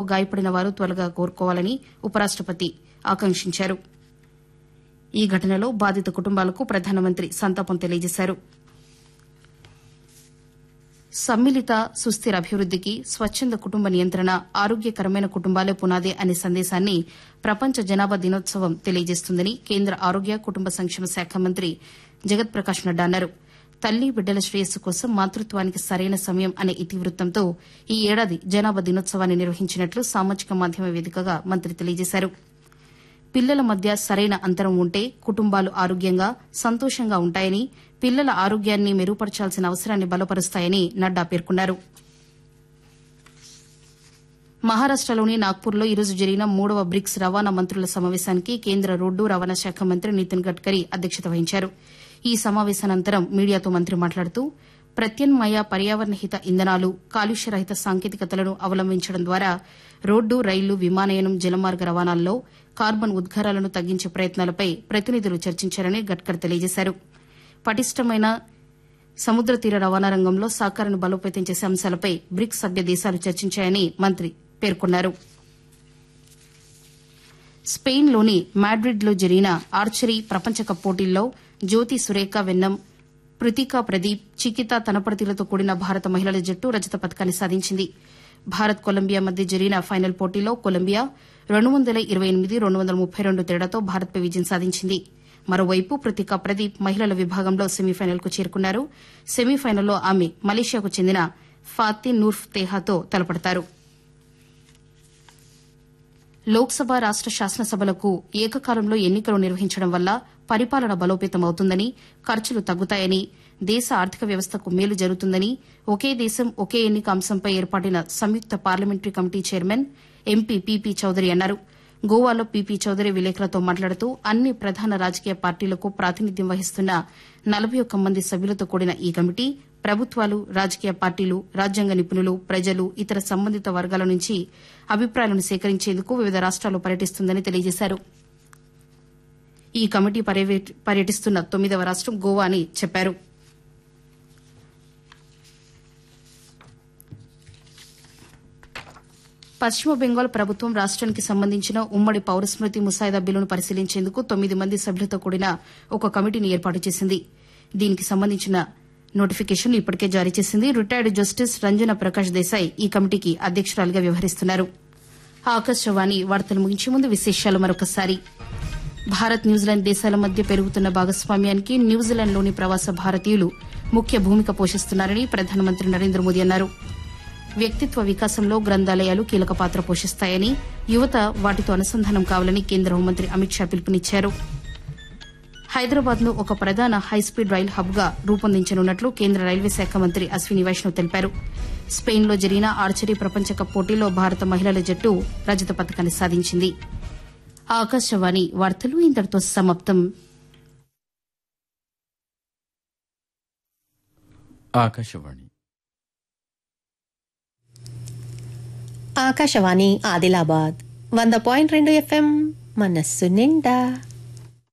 గాయపడిన వారు త్వరగా కోరుకోవాలని ఉపరాష్టపతి ఆకాంక్షించారు ఈ ఘటనలో బాధిత కుటుంబాలకు ప్రధానమంత్రి సంతాపం తెలియజేశారు సమ్మిళిత సుస్థిర అభివృద్దికి స్వచ్చంద కుటుంబ నియంత్రణ ఆరోగ్యకరమైన కుటుంబాలే పునాది అనే సందేశాన్ని ప్రపంచ జనాభా దినోత్సవం తెలియజేస్తుందని కేంద్ర ఆరోగ్య కుటుంబ సంక్షేమ శాఖ మంత్రి జగత్ ప్రకాష్ నడ్డా అన్నారు తల్లి బిడ్డల శ్రేయస్సు కోసం మాతృత్వానికి సరైన సమయం అనే ఇతివృత్తంతో ఈ ఏడాది జనాభా దినోత్సవాన్ని నిర్వహించినట్లు సామాజిక మాధ్యమ వేదికగా మంత్రి తెలియజేశారు పిల్లల మధ్య సరైన అంతరం ఉంటే కుటుంబాలు ఆరోగ్యంగా సంతోషంగా ఉంటాయని పిల్లల ఆరోగ్యాన్ని మెరుగుపరచాల్సిన అవసరాన్ని బలపరుస్తాయని నడ్డా పేర్కొన్నారు మహారాష్టలోని నాగ్పూర్లో ఈరోజు జరిగిన మూడవ బ్రిక్స్ రవాణా మంత్రుల సమావేశానికి కేంద్ర రోడ్డు రవాణా శాఖ మంత్రి నితిన్ గడ్కరీ అధ్యక్షత వహించారు ఈ సమావేశానంతరం మీడియాతో మంత్రి మాట్లాడుతూ ప్రత్యామ్నాయ పర్యావరణహిత ఇంధనాలు కాలుష్యరహిత సాంకేతికతలను అవలంబించడం ద్వారా రోడ్డు రైలు విమానయానం జలమార్గ రవాణాల్లో కార్బన్ ఉద్గారాలను తగ్గించే ప్రయత్నాలపై ప్రతినిధులు చర్చించారని గడ్కర్ తెలియజేశారు పటిష్టమైన సముద్ర తీర రవాణా రంగంలో సహకారాన్ని బలోపేతం చేసే అంశాలపై బ్రిక్స్ సభ్య దేశాలు చర్చించాయని మంత్రి పేర్కొన్నారు స్పెయిన్లోని మాడ్రిడ్లో జరిగిన ఆర్చరీ ప్రపంచ కప్ పోటీల్లో జ్యోతి సురేఖ వెన్నం పృతికా ప్రదీప్ చికిత తనపర్తిలతో కూడిన భారత మహిళల జట్టు రజత పథకాన్ని సాధించింది భారత్ కొలంబియా మధ్య జరిగిన ఫైనల్ పోటీలో కొలంబియా రెండు వందల ఇరవై ఎనిమిది రెండు వందల ముప్పై రెండు తేడాతో భారత్పై విజయం సాధించింది మరోవైపు పృతికా ప్రదీప్ మహిళల విభాగంలో సెమీఫైనల్కు చేరుకున్నారు సెమీఫైనల్లో ఆమె మలేషియాకు చెందిన ఫాతిన్ నూర్ఫ్ తేహాతో తలపడతారు లోక్సభ రాష్ట శాసనసభలకు ఏకకాలంలో ఎన్నికలు నిర్వహించడం వల్ల పరిపాలన బలోపేతం అవుతుందని ఖర్చులు తగ్గుతాయని దేశ ఆర్థిక వ్యవస్థకు మేలు జరుగుతుందని ఒకే దేశం ఒకే ఎన్నిక అంశంపై ఏర్పాటిన సంయుక్త parliamentary committee chairman MP PP Chaudhary అన్నారు గోవాలో పీపీ చౌదరి విలేకరులతో మాట్లాడుతూ అన్ని ప్రధాన రాజకీయ పార్టీలకు ప్రాతినిధ్యం వహిస్తున్న నలభై ఒక్క మంది సభ్యులతో కూడిన ఈ కమిటీ ప్రభుత్వాలు రాజకీయ పార్టీలు రాజ్యాంగ నిపుణులు ప్రజలు ఇతర సంబంధిత వర్గాల నుంచి అభిప్రాయాలను సేకరించేందుకు వివిధ రాష్ట్రాల్లో పర్యటిస్తుందని తెలియజేశారు ఈ కమిటీ పర్యటిస్తున్న తొమ్మిదవ రాష్టం గోవా అని చెప్పారు పశ్చిమ బెంగాల్ ప్రభుత్వం రాష్ట్రానికి సంబంధించిన ఉమ్మడి పౌరస్మృతి ముసాయిదా బిల్లును పరిశీలించేందుకు తొమ్మిది మంది సభ్యులతో కూడిన ఒక కమిటీని ఏర్పాటు చేసింది దీనికి సంబంధించిన నోటిఫికేషన్ ఇప్పటికే జారీ చేసింది రిటైర్డ్ జస్టిస్ రంజన ప్రకాష్ దేశాయ్ ఈ కమిటీకి అధ్యక్షురాలిగా వ్యవహరిస్తున్నారు ఆకాశవాణి వార్తలు ముగించే ముందు విశేషాలు మరొకసారి భారత్ న్యూజిలాండ్ దేశాల మధ్య పెరుగుతున్న భాగస్వామ్యానికి న్యూజిలాండ్లోని ప్రవాస భారతీయులు ముఖ్య భూమిక పోషిస్తున్నారని ప్రధానమంత్రి నరేంద్ర మోదీ అన్నారు వ్యక్తిత్వ వికాసంలో గ్రంథాలయాలు కీలక పాత్ర పోషిస్తాయని యువత వాటితో అనుసంధానం కావాలని కేంద్ర హోంమంత్రి అమిత్ షా పిలుపునిచ్చారు హైదరాబాద్ ను ఒక ప్రధాన హైస్పీడ్ రైల్ హబ్ గా రూపొందించనున్నట్లు కేంద్ర రైల్వే శాఖ మంత్రి అశ్విని వైష్ణవ్ తెలిపారు స్పెయిన్లో జరిగిన ఆర్చరీ ప్రపంచ కప్ పోటీలో భారత మహిళల జట్టు రజత పథకాన్ని సాధించింది ఆకాశవాణి వార్తలు ఇంతటితో సమాప్తం ఆకాశవాణి ఆకాశవాణి ఆదిలాబాద్ వంద పాయింట్ రెండు ఎఫ్ఎం మనస్సు నిండా